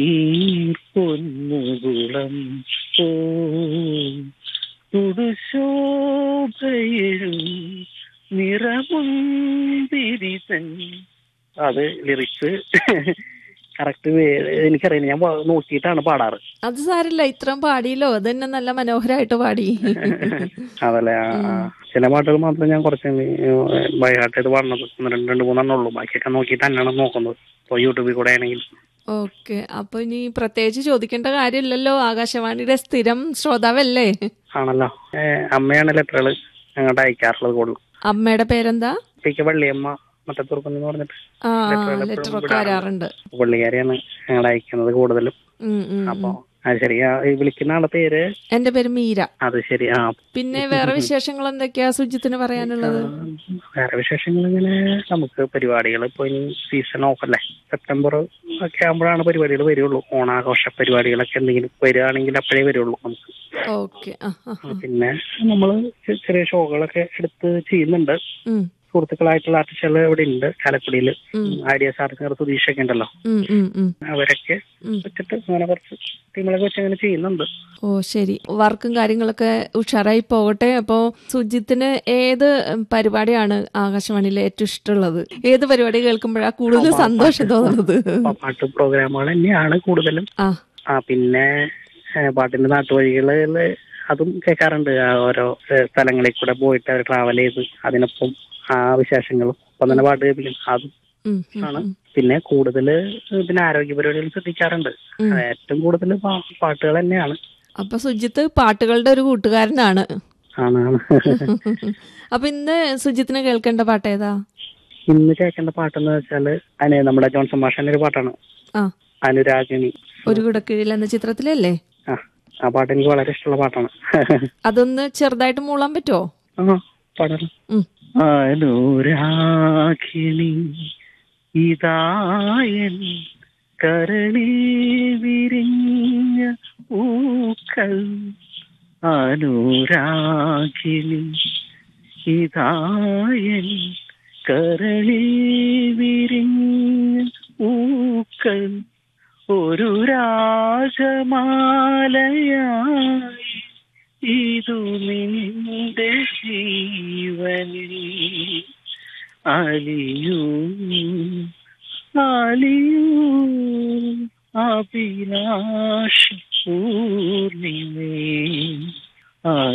ഈ പൊന്നുകുളം ഓ തുടുശോഭയിലും നിറമുന്തിരിതൻ അത് lyrics correct എനിക്കറിയില്ല ഞാൻ പാ- നോക്കിയിട്ടാണ് പാടാറ് അത് സാരില്ല ഇത്രയും പാടിയല്ലോ അത് തന്നെ നല്ല മനോഹരമായിട്ട് പാടി അതല്ലേ ആ, ആ. ചില പാട്ടുകൾ മാത്രം ഞാൻ കുറച്ച് ബൈഹാർട്ട് ചെയ്ത് പാടുന്നത് ഒന്ന് രണ്ട് രണ്ട് മൂന്നെണ്ണം ഉള്ളൂ ബാക്കിയൊക്കെ നോക്കിയിട്ട് തന്നെയാണ് നോക്കുന്നത് ഇപ്പോൾ യൂട്യൂബിൽ കൂടെ ആണെങ്കിൽ ഓക്കെ അപ്പൊ ഇനി പ്രത്യേകിച്ച് ചോദിക്കേണ്ട കാര്യമില്ലല്ലോ ആകാശവാണിയുടെ സ്ഥിരം ശ്രോതാവല്ലേ ആണല്ലോ ഏ, അമ്മയാണ് ലെറ്ററുകൾ ഞങ്ങളുടെ അയക്കാറുള്ളത് കൂടുതൽ അമ്മയുടെ പേരെന്താ പിക്ക് വള്ളിയമ്മ മറ്റത്തുറക്കെന്ന് പറഞ്ഞിട്ട് ആ ലെറ്ററുകൾ എപ്പോഴും ലെറ്റർ ഒക്കെ വിടാറുണ്ട്. വരാറുണ്ട് പുള്ളിക്കാരിയാണ് ഞങ്ങൾ അയക്കുന്നത് കൂടുതലും ഉം, ഉം, അപ്പൊ ഉം. അത് ശരി ആ, ഈ വിളിക്കുന്ന ആളുടെ പേര് എന്റെ പേര് മീര അത് ശരി ആ പിന്നെ വേറെ വിശേഷങ്ങൾ എന്തൊക്കെയാ സുജിത്തിന് പറയാനുള്ളത് വേറെ വിശേഷങ്ങൾ ഇങ്ങനെ നമുക്ക് പരിപാടികൾ ഇപ്പൊ ഇനി സീസൺ ഓഫ് അല്ലേ സെപ്റ്റംബർ ഒക്കെ ആകുമ്പോഴാണ് പരിപാടികൾ വരുള്ളൂ ഓണാഘോഷ പരിപാടികളൊക്കെ എന്തെങ്കിലും വരികയാണെങ്കിൽ അപ്പോഴേ വരുള്ളൂ നമുക്ക് ഓക്കെ ആ ആ, ആ. പിന്നെ നമ്മള് ചെ- ചെറിയ ഷോകളൊക്കെ എടുത്ത് ചെയ്യുന്നുണ്ട് ഉം, സുഹൃത്തുക്കളായിട്ടുള്ള ആർട്ടിസ്റ്റുകൾ ഇവിടെ ഉണ്ട് ചാലക്കുടിയിൽ ഉം. ഐഡിയ സാർ സുധീഷൊക്കെ ഉണ്ടല്ലോ ഉം, ഉം, ഉം, അവരൊക്കെ ഉം. വെച്ചിട്ട് അങ്ങനെ കുറച്ച് ടീമുകളൊക്കെ വെച്ച് അങ്ങനെ ചെയ്യുന്നുണ്ട് ഓ ശരി വർക്കും കാര്യങ്ങളൊക്കെ ഉഷാറായി പോകട്ടെ അപ്പോ സുജിത്തിന് ഏത് പരിപാടിയാണ് ആകാശവാണിയിൽ ഏറ്റവും ഇഷ്ടമുള്ളത് ഏത് പരിപാടി കേൾക്കുമ്പോഴാ കൂടുതൽ സന്തോഷം തോന്നുന്നത് അപ്പൊ പാട്ട് പ്രോഗ്രാമുകൾ തന്നെയാണ് കൂടുതലും ആ ആ പിന്നെ ഏ, പാട്ടിന്റെ നാട്ടുവഴികള് അതും കേൾക്കാറുണ്ട് ആ ഓരോ ഏ, സ്ഥലങ്ങളിൽ കൂടെ പോയിട്ട് അവർ ട്രാവൽ ചെയ്ത് അതിനൊപ്പം ആ വിശേഷങ്ങളും ഒപ്പം തന്നെ പാട്ട് കേൾപ്പിക്കും അതും ഉം, ഉം, ആണ് ഉം. പിന്നെ കൂടുതല് പിന്നെ ആരോഗ്യ പരിപാടികൾ ശ്രദ്ധിക്കാറുണ്ട് ഉം. ഏറ്റവും കൂടുതൽ പാട്ടുകൾ തന്നെയാണ് അപ്പൊ സുജിത്ത് പാട്ടുകളുടെ ഒരു കൂട്ടുകാരനാണ് ആണ് ആണ്. അപ്പൊ ഇന്ന് സുജിത്തിന് കേൾക്കേണ്ട പാട്ട് ഏതാ ഇന്ന് കേൾക്കേണ്ട പാട്ടെന്ന് വെച്ചാല് അതിന് നമ്മുടെ ജോൺസൺ മാഷന്റെ ഒരു പാട്ടാണ് ആ അനുരാഗിണി ഒരു കുടക്കീഴിൽ എന്ന ചിത്രത്തിലല്ലേ ആ ആ പാട്ട് എനിക്ക് വളരെ ഇഷ്ടമുള്ള പാട്ടാണ് അതൊന്ന് ചെറുതായിട്ട് മൂളാൻ പറ്റുമോ ആ പാടാം ഉം. അനുരാഗിണി ഇതായൻ കരളിൽ വിരിഞ്ഞ പൂക്കൾ അനുരാഗിണി ഇതായൻ കരളിൽ വിരിഞ്ഞ പൂക്കൾ ഒരു രാജമാലയായി ഇതു നിന്റെ ജീവനിൽ അലിയൂ അലിയൂ അഭിലാഷ